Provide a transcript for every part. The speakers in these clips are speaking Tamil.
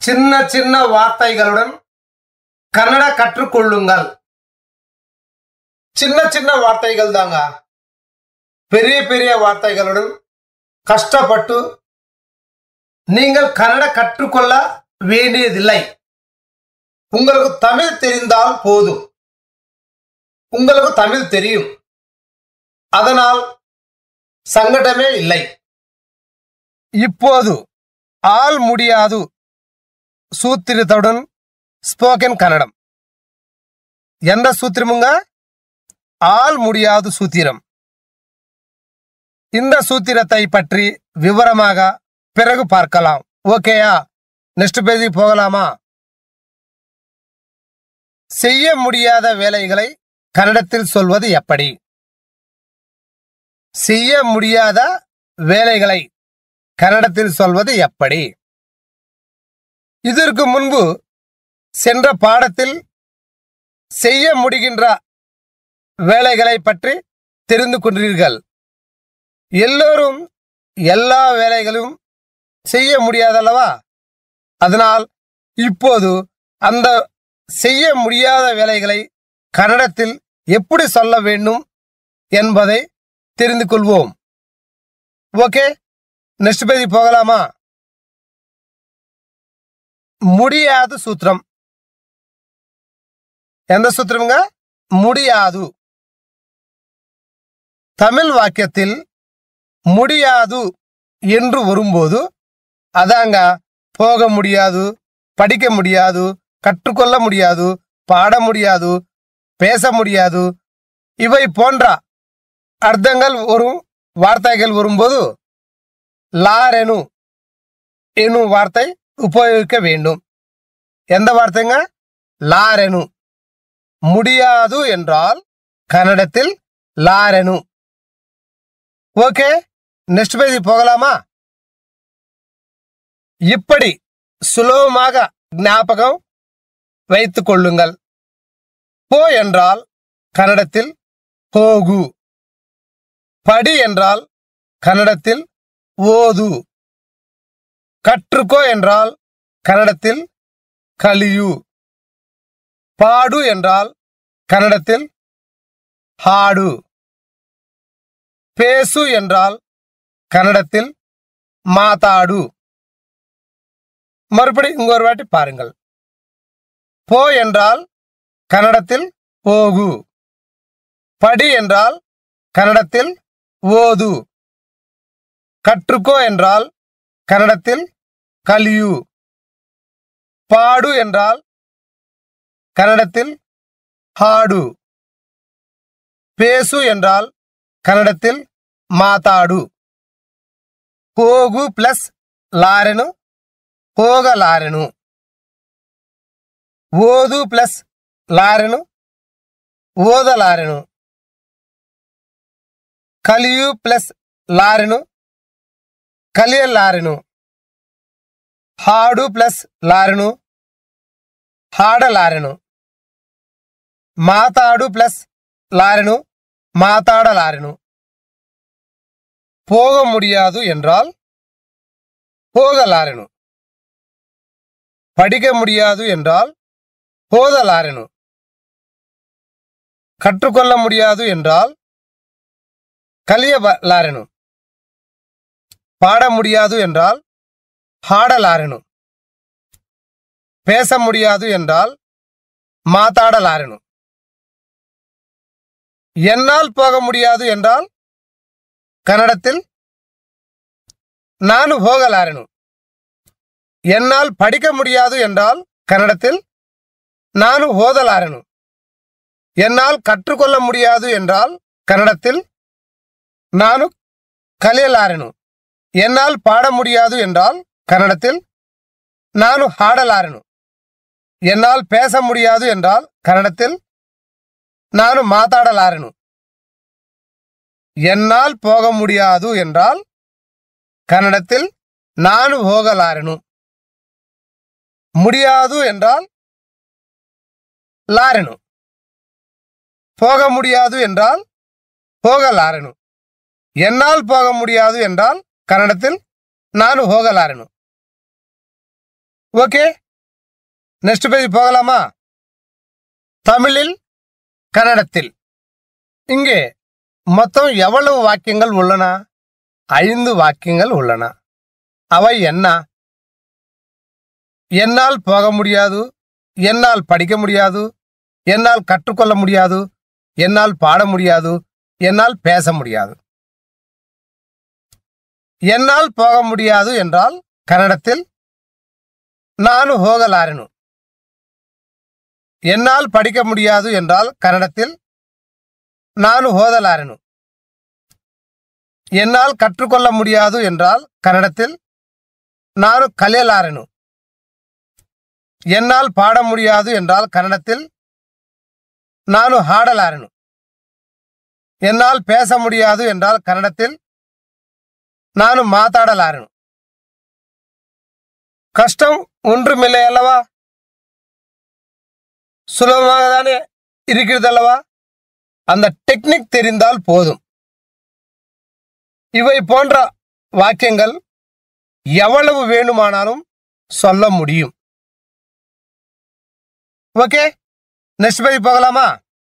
சின்ன சின்ன வார்த்தைகளுடன் கன்னட கற்றுக்கொள்ளுங்கள் சின்ன சின்ன வார்த்தைகள் தாங்க பெரிய பெரிய வார்த்தைகளுடன் கஷ்டப்பட்டு நீங்கள் கன்னட கற்றுக்கொள்ள வேண்டியதில்லை உங்களுக்கு தமிழ் தெரிந்தால் போதும் உங்களுக்கு தமிழ் தெரியும் அதனால் சங்கடமே இல்லை இப்போது ஆள் முடியாது சூத்திரத்துடன் ஸ்போக்கன் கன்னடம் எந்த சூத்திரமுங்க ஆள் முடியாது சூத்திரம் இந்த சூத்திரத்தை பற்றி விவரமாக பிறகு பார்க்கலாம் ஓகேயா நெக்ஸ்ட் பேஜி போகலாமா செய்ய முடியாத வேலைகளை கன்னடத்தில் சொல்வது எப்படி செய்ய முடியாத வேலைகளை கன்னடத்தில் சொல்வது எப்படி இதற்கு முன்பு சென்ற பாடத்தில் செய்ய முடிகின்ற வேலைகளை பற்றி தெரிந்து கொண்டீர்கள் எல்லோரும் எல்லா வேலைகளும் செய்ய முடியாதல்லவா அதனால் இப்போது அந்த செய்ய முடியாத வேலைகளை கன்னடத்தில் எப்படி சொல்ல வேண்டும் என்பதை தெரிந்து கொள்வோம் ஓகே நெக்ஸ்ட் பேஜ் போகலாமா முடியாது சூத்திரம் எந்த சூத்திரமுங்க முடியாது தமிழ் வாக்கியத்தில் முடியாது என்று வரும்போது அதாங்க போக முடியாது படிக்க முடியாது கற்றுக்கொள்ள முடியாது பாட முடியாது பேச முடியாது இவை போன்ற அர்த்தங்கள் வரும் வார்த்தைகள் வரும்போது லாரெனு என்னும் வார்த்தை உபயோகிக்க வேண்டும் எந்த வார்த்தைங்க லாரெனு முடியாது என்றால் கன்னடத்தில் லாரெனு ஓகே நெக்ஸ்ட் பேஜ் போகலாமா இப்படி சுலபமாக ஞாபகம் வைத்துக் கொள்ளுங்கள் போ என்றால் கன்னடத்தில் போகு படி என்றால் கன்னடத்தில் ஓது கற்றுக்கோ என்றால் கன்னடத்தில் கலியு பாடு என்றால் கன்னடத்தில் ஹாடு பேசு என்றால் கன்னடத்தில் மாதாடு மறுபடி இங்க ஒரு வாட்டி பாருங்கள் போ என்றால் கன்னடத்தில் போகு படி என்றால் கன்னடத்தில் ஓது கற்றுக்கோ என்றால் கன்னடத்தில் கலியு பாடு என்றால் கன்னடத்தில் ஹாடு பேசு என்றால் கன்னடத்தில் மாதாடு ಹೋಗು ಪ್ಲಸ್ ಲಾರೆನು ಹೋಗಲಾರೆನು ಓದು ಪ್ಲಸ್ ಲಾರೆನು ಓದಲಾರೆನು ಕಲಿಯು ಪ್ಲಸ್ ಲಾರೆನು ಕಲಿಯಲಾರೆನು ಹಾಡು ಪ್ಲಸ್ ಲಾರೆನು ಹಾಡಲಾರೆನು ಮಾತಾಡು ಪ್ಲಸ್ லாரெனு மாத்தாடலாரெனு போக முடியாது என்றால் போகலாரெனு படிக்க முடியாது என்றால் போதலாரெனு கற்றுக்கொள்ள முடியாது என்றால் கலியலாரெனு பாட முடியாது என்றால் ಹಾಡಲಾರೆನು பேச முடியாது என்றால் மாத்தாடலாரெனு என்னால் போக முடியாது என்றால் கன்னடத்தில் ನಾನು ಹೋಗಲಾರೆನು என்னால் படிக்க முடியாது என்றால் கன்னடத்தில் ನಾನು ஓதலாரெನು என்னால் கற்றுக்கொள்ள முடியாது என்றால் கன்னடத்தில் ನಾನು ಕಲಿಯಲಾರೆನು என்னால் பாட முடியாது என்றால் கன்னடத்தில் ನಾನು ಹಾಡಲಾರೆನು என்னால் பேச முடியாது என்றால் கன்னடத்தில் ನಾನು ಮಾತಾಡಲಾರೆನು என்னால் போக முடியாது என்றால் கன்னடத்தில் ನಾನು ಹೋಗಲಾರೆನು முடியாது என்றால் லாரெனு போக முடியாது என்றால் ಹೋಗಲಾರೆನು என்னால் போக முடியாது என்றால் கன்னடத்தில் ನಾನು ಹೋಗಲಾರೆನು ஓகே நெக்ஸ்ட் பேஜ் போகலாமா தமிழில் கன்னடத்தில் இங்கே மொத்தம் எவ்வளவு வாக்கியங்கள் உள்ளன ஐந்து வாக்கியங்கள் உள்ளன அவை என்ன என்னால் போக முடியாது என்னால் படிக்க முடியாது என்னால் கற்றுக்கொள்ள முடியாது என்னால் பாட முடியாது என்னால் பேச முடியாது என்னால் போக முடியாது என்றால் கன்னடத்தில் நானு ಹೋಗಲಾರೆನು என்னால் படிக்க முடியாது என்றால் கன்னடத்தில் நானு ஓதலாரெனு என்னால் கற்றுக்கொள்ள முடியாது என்றால் கன்னடத்தில் நானு கலியலாரெனு என்னால் பாட முடியாது என்றால் கன்னடத்தில் நானு ಹಾಡಲಾರೆನು என்னால் பேச முடியாது என்றால் கன்னடத்தில் நானு மாತಾಡಲಾರೆನು கஷ்டம் ஒன்றுமில்லை அல்லவா சுலபமாக தானே இருக்கிறது அல்லவா அந்த டெக்னிக் தெரிந்தால் போதும் இவை போன்ற வாக்கியங்கள் எவ்வளவு வேணுமானாலும் சொல்ல முடியும் ஓகே நெக்ஸ்ட் பேஜ் போகலாமா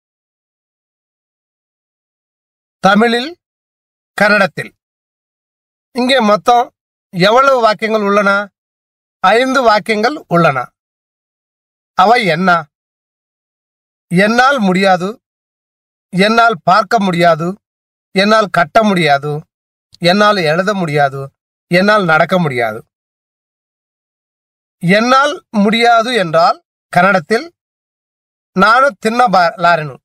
தமிழில் கன்னடத்தில் இங்கே மொத்தம் எவ்வளவு வாக்கியங்கள் உள்ளன ஐந்து வாக்கியங்கள் உள்ளன அவை என்ன என்னால் முடியாது என்னால் பார்க்க முடியாது என்னால் கட்ட முடியாது என்னால் எழுத முடியாது என்னால் நடக்க முடியாது என்னால் முடியாது என்றால் கன்னடத்தில் நானு தின்னலாரெನು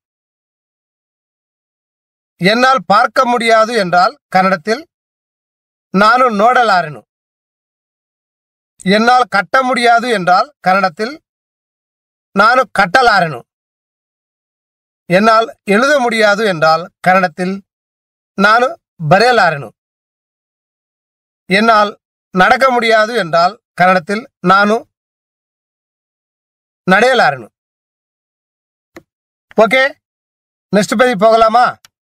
என்னால் பார்க்க முடியாது என்றால் கன்னடத்தில் நானு நோடலாரெನು என்னால் கட்ட முடியாது என்றால் கன்னடத்தில் நானு கட்டலாரெನು என்னால் எழுத முடியாது என்றால் கன்னடத்தில் நானு ಬರೆಯಲಾರೆನು என்னால் நடக்க முடியாது என்றால் கன்னடத்தில் நானு ನಡೆಯಲಾರೆನು ஓகே நெக்ஸ்ட் பேஜ் போகலாமா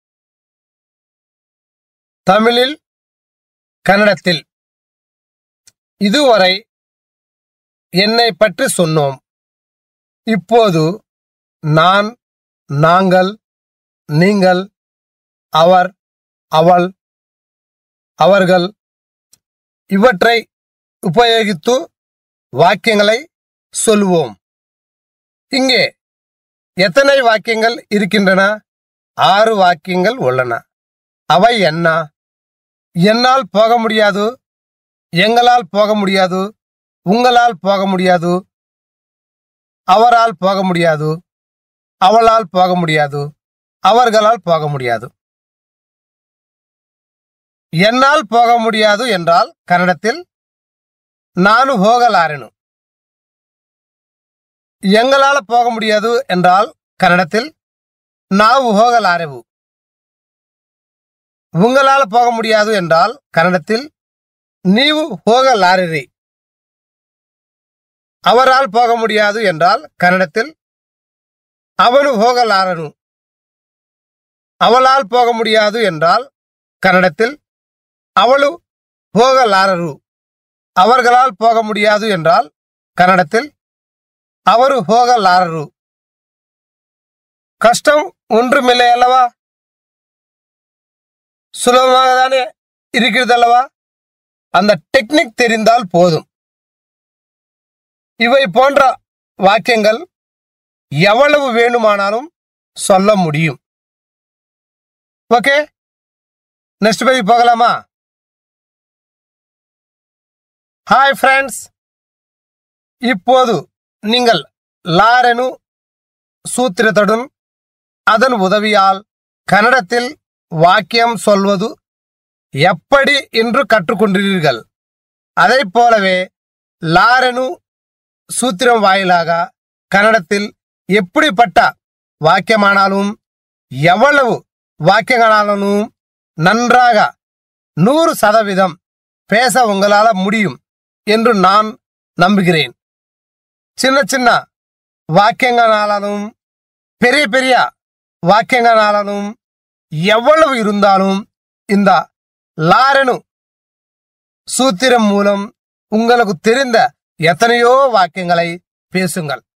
தமிழில் கன்னடத்தில் இதுவரை என்னை பற்றி சொன்னோம் இப்போது நான் நாங்கள் நீங்கள் அவர் அவள் அவர்கள் இவற்றை உபயோகித்து வாக்கியங்களை சொல்லுவோம் இங்கே எத்தனை வாக்கியங்கள் இருக்கின்றன ஆறு வாக்கியங்கள் உள்ளன அவை என்ன என்னால் போக முடியாது எங்களால் போக முடியாது உங்களால் போக முடியாது அவரால் போக முடியாது அவளால் போக முடியாது அவர்களால் போக முடியாது என்னால் போக முடியாது என்றால் கன்னடத்தில் நானு ಹೋಗಲಾರೆನು எங்களால போக முடியாது என்றால் கன்னடத்தில் ನಾವು ಹೋಗಲಾರೆವು உங்களால போக முடியாது என்றால் கன்னடத்தில் ನೀವು ಹೋಗಲಾರಿರಿ அவரால் போக முடியாது என்றால் கன்னடத்தில் அவனு ಹೋಗಲಾರನು அவளால் போக முடியாது என்றால் கன்னடத்தில் அவளு ಹೋಗಲಾರರು அவர்களால் போக முடியாது என்றால் கன்னடத்தில் ಅವರು ಹೋಗಲಾರರು கஷ்டம் ஒன்றுமில்லை அல்லவா சுலபமாக தானே இருக்கிறது அல்லவா அந்த டெக்னிக் தெரிந்தால் போதும் இவை போன்ற வாக்கியங்கள் எவ்வளவு வேணுமானாலும் சொல்ல முடியும் ஓகே நெக்ஸ்ட் பேஜ் போகலாமா ஹாய் ஃப்ரெண்ட்ஸ் இப்போது நீங்கள் லாரெனு சூத்திரத்துடன் அதன் உதவியால் கன்னடத்தில் வாக்கியம் சொல்வது எப்படி என்று கற்றுக்கொண்டீர்கள் அதைப் போலவே லாரெனு சூத்திரம் வாயிலாக கன்னடத்தில் எப்படிப்பட்ட வாக்கியமானாலும் எவ்வளவு வாக்கியங்களானாலும் நன்றாக நூறு சதவீதம் பேச உங்களால முடியும் என்று நான் நம்புகிறேன் சின்ன சின்ன வாக்கியங்களாலும் பெரிய பெரிய வாக்கியங்களாலும் எவ்வளவு இருந்தாலும் இந்த லாரெனு சூத்திரம் மூலம் உங்களுக்கு தெரிந்த எத்தனையோ வாக்கியங்களை பேசுங்கள்